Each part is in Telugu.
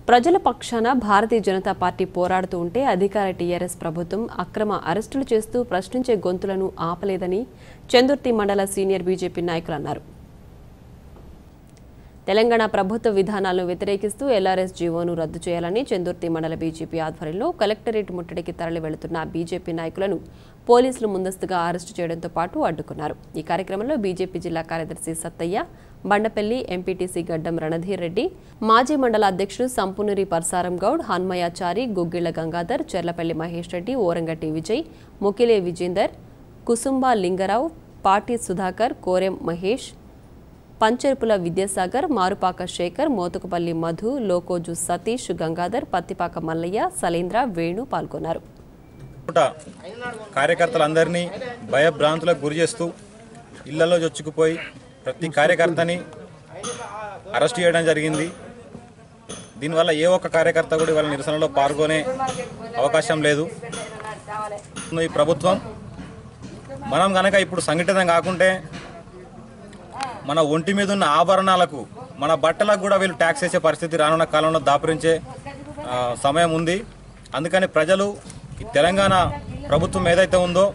ప్రజల పక్షాన భారతీయ జనతా పార్టీ పోరాడుతూ ఉంటే అధికార టీఆర్ఎస్ ప్రభుత్వం అక్రమ అరెస్టులు చేస్తూ ప్రశ్నించే గొంతులను ఆపలేదని చందుర్తి మండల సీనియర్ బీజేపీ నాయకులు అన్నారు తెలంగాణ ప్రభుత్వ విధానాలను వ్యతిరేకిస్తూ ఎల్ఆర్ఎస్ జీవోను రద్దు చేయాలని చందుర్తి మండల బీజేపీ ఆధ్వర్యంలో కలెక్టరేట్ ముట్టడికి తరలి వెళుతున్న బీజేపీ నాయకులను పోలీసులు ముందస్తుగా అరెస్టు చేయడంతో పాటు అడ్డుకున్నారు ఈ కార్యక్రమంలో బీజేపీ జిల్లా కార్యదర్శి సత్తయ్య బండపల్లి ఎంపీటీసీ గడ్డం రణధీర్ రెడ్డి మాజీ మండల అధ్యక్షుడు సంపునూరి పర్సారం గౌడ్ హన్మయాచారి గుగ్గిళ్ల గంగాధర్ చెర్లపల్లి మహేష్ రెడ్డి ఓరంగట్టి విజయ్ ముకిలే విజేందర్ కుసుంబ లింగరావు పాటి సుధాకర్ కోరెం మహేష్ పంచెరుపుల విద్యాసాగర్ మారుపాక శేఖర్ మోతుకుపల్లి మధు లోకోజు సతీష్ గంగాధర్ పత్తిపాక మల్లయ్య సలేంద్ర వేణు పాల్గొన్నారు పూట కార్యకర్తలందరినీ భయభ్రాంతులకు గురి చేస్తూ ఇళ్లలో చొచ్చుకుపోయి ప్రతి కార్యకర్తని అరెస్ట్ చేయడం జరిగింది దీనివల్ల ఏ ఒక్క కార్యకర్త కూడా వాళ్ళ నిరసనలో పాల్గొనే అవకాశం లేదు ఈ ప్రభుత్వం మనం కనుక ఇప్పుడు సంఘటితం కాకుంటే మన ఒంటి మీద ఉన్న ఆభరణాలకు మన బట్టలకు కూడా వీళ్ళు ట్యాక్స్ వేసే పరిస్థితి రానున్న కాలంలో దాపురించే ఆ, సమయం ఉంది అందుకని ప్రజలు ఈ తెలంగాణ ప్రభుత్వం ఏదైతే ఉందో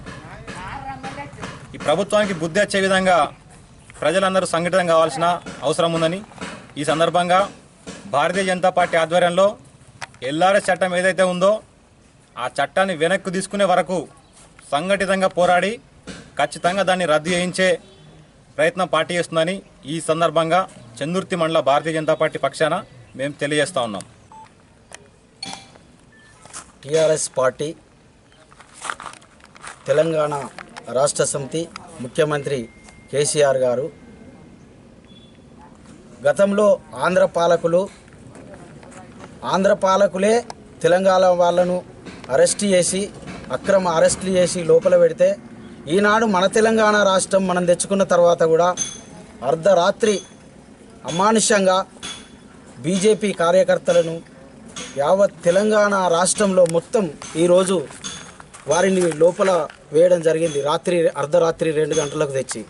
ఈ ప్రభుత్వానికి బుద్ధి వచ్చే విధంగా ప్రజలందరూ సంఘటితం కావాల్సిన అవసరం ఉందని ఈ సందర్భంగా భారతీయ జనతా పార్టీ ఆధ్వర్యంలో ఎల్ఆర్ఎస్ చట్టం ఏదైతే ఉందో ఆ చట్టాన్ని వెనక్కు తీసుకునే వరకు సంఘటితంగా పోరాడి ఖచ్చితంగా దాన్ని రద్దు చేయించే ప్రయత్నం పార్టీ చేస్తుందని ఈ సందర్భంగా చందుర్తి మండల భారతీయ జనతా పార్టీ పక్షాన మేము తెలియజేస్తా ఉన్నాం టిఆర్ఎస్ పార్టీ తెలంగాణ రాష్ట్ర సమితి ముఖ్యమంత్రి కేసీఆర్ గారు గతంలో ఆంధ్ర పాలకులు ఆంధ్ర పాలకులే తెలంగాణ వాళ్ళను అరెస్ట్ చేసి అక్రమ అరెస్టులు చేసి లోపల పెడితే ఈనాడు మన తెలంగాణ రాష్ట్రం మనం తెచ్చుకున్న తర్వాత కూడా అర్ధరాత్రి అమానుషంగా బీజేపీ కార్యకర్తలను యావత్ తెలంగాణ రాష్ట్రంలో మొత్తం ఈరోజు వారిని లోపల వేయడం జరిగింది రాత్రి అర్ధరాత్రి రెండు గంటలకు తెచ్చి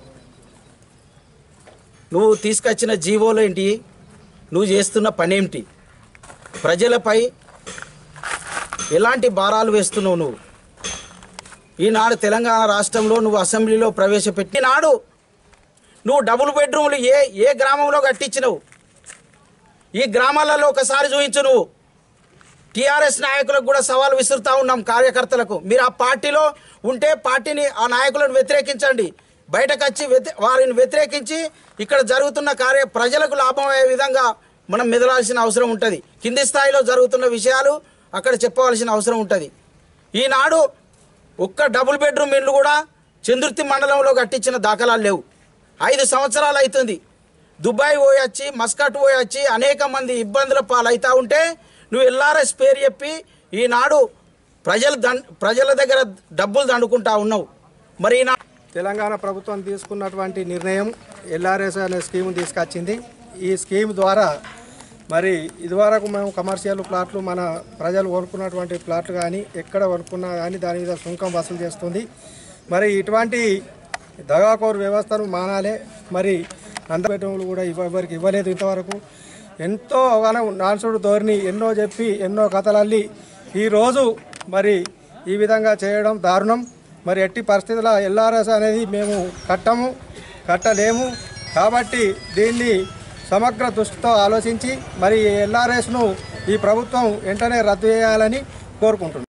నువ్వు తీసుకొచ్చిన జీవోలు ఏంటి నువ్వు చేస్తున్న పనేమిటి ప్రజలపై ఎలాంటి భారాలు వేస్తున్నావు నువ్వు ఈనాడు తెలంగాణ రాష్ట్రంలో నువ్వు అసెంబ్లీలో ప్రవేశపెట్టి నాడు నువ్వు డబుల్ బెడ్రూమ్లు ఏ ఏ గ్రామంలో కట్టించినవు ఈ గ్రామాలలో ఒకసారి చూపించు నువ్వు టీఆర్ఎస్ నాయకులకు కూడా సవాల్ విసురుతా ఉన్నాం కార్యకర్తలకు మీరు ఆ పార్టీలో ఉంటే పార్టీని ఆ నాయకులను వ్యతిరేకించండి బయటకు వచ్చి వ్యతి వారిని వ్యతిరేకించి ఇక్కడ జరుగుతున్న కార్య ప్రజలకు లాభం అయ్యే విధంగా మనం మెదలాల్సిన అవసరం ఉంటుంది కింది స్థాయిలో జరుగుతున్న విషయాలు అక్కడ చెప్పవలసిన అవసరం ఉంటుంది ఈనాడు ఒక్క డబుల్ బెడ్రూమ్ ఇల్లు కూడా చంద్రుతి మండలంలో కట్టించిన దాఖలాలు లేవు ఐదు సంవత్సరాలు అవుతుంది దుబాయ్ పోయి వచ్చి మస్కట్ పోయి వచ్చి అనేక మంది ఇబ్బందుల పాలవుతా ఉంటే నువ్వు ఎల్ఆర్ఎస్ పేరు చెప్పి ఈనాడు ప్రజలు దండ్ ప్రజల దగ్గర డబ్బులు దండుకుంటా ఉన్నావు మరి ఈనా తెలంగాణ ప్రభుత్వం తీసుకున్నటువంటి నిర్ణయం ఎల్ఆర్ఎస్ అనే స్కీమ్ తీసుకొచ్చింది ఈ స్కీమ్ ద్వారా మరి ఇదివరకు మేము కమర్షియల్ ప్లాట్లు మన ప్రజలు కొనుక్కున్నటువంటి ప్లాట్లు కానీ ఎక్కడ కొనుక్కున్నా కానీ దాని మీద సుంకం వసూలు చేస్తుంది మరి ఇటువంటి దగాకోరు వ్యవస్థను మానాలే మరి నందబెట్టములు కూడా ఇవ్వ ఎవరికి ఇవ్వలేదు ఇంతవరకు ఎంతో అవగాహన నాన్సుడు ధోరణి ఎన్నో చెప్పి ఎన్నో కథలు అల్లి ఈరోజు మరి ఈ విధంగా చేయడం దారుణం మరి ఎట్టి పరిస్థితుల ఎల్ఆర్ఎస్ అనేది మేము కట్టము కట్టలేము కాబట్టి దీన్ని సమగ్ర దృష్టితో ఆలోచించి మరి ఎల్ఆర్ఎస్ను ఈ ప్రభుత్వం వెంటనే రద్దు చేయాలని కోరుకుంటున్నాం